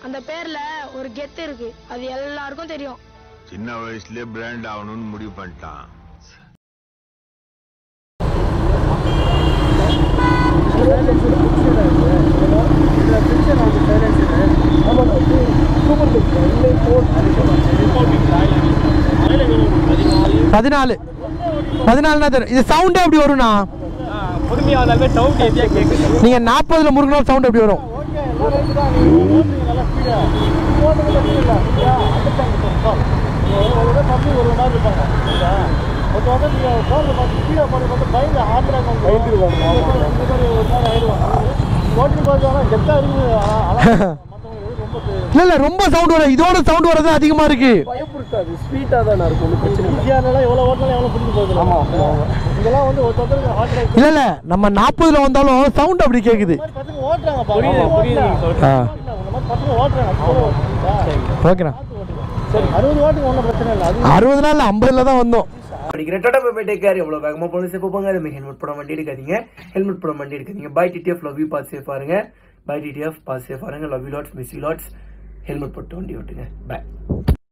அந்த பேர்ல ஒரு கெத்து இருக்கு அது எல்லாருக்கும் தெரியும் சின்ன வயசுலயே பிராண்ட் ஆகணும்னு முடிவு பண்ணிட்டான் பதினாலு பதினாலுனா தெரியும் இது சவுண்டே எப்படி வரும்ண்ணா புதுமையாளர்கள் சவுண்ட் ஹெவியாக கேட்குது நீங்க நாற்பதுல முருகனால் சவுண்ட் எப்படி வரும் இல்ல இல்ல ரொம்ப சவுண்ட் வரும் இதோட சவுண்ட் வர்றது அதிகமா இருக்கு பயப்படுத்தாது ஸ்வீட்டாக தானே இருக்கும் ஒன்றும் பிரச்சனை இந்தியாவிலலாம் எவ்வளோ ஓட்டினாலும் எவ்வளோ பிடிச்சி போகுது ஆமாம் இதெல்லாம் வந்து ஒருத்தருக்கு ஹார்ட் அட்டாக் இல்ல இல்ல நம்ம நாற்பதுல வந்தாலும் சவுண்ட் அப்படி கேக்குது பசங்க ஓட்டுறாங்க புரியுது புரியுது ஆ இந்த மாதிரி பசங்க ஓட்டுறாங்க ஓகேண்ணா சரி அறுபது வாட்டுக்கு ஒன்றும் பிரச்சனை இல்லை அது அறுபது நாள் ஐம்பதுல தான் வந்தோம் படிக்கிற டோட்டா போய் டேக் கேர் எவ்வளோ வேகமாக போகணும் சேஃபாக போங்க அதே மாதிரி ஹெல்மெட் போட வண்டி எடுக்காதீங்க ஹெல்மெட் போட வண்டி எடுக்காதீங்க பை டிடிஎஃப் லவ் யூ பார்த்து சேஃபாக இருங்க பை டிடிஎஃப் பார்த்து சேஃபாக இருங்க love you lots miss you lots helmet போட்டு வண்டி ஓட்டுங்க பை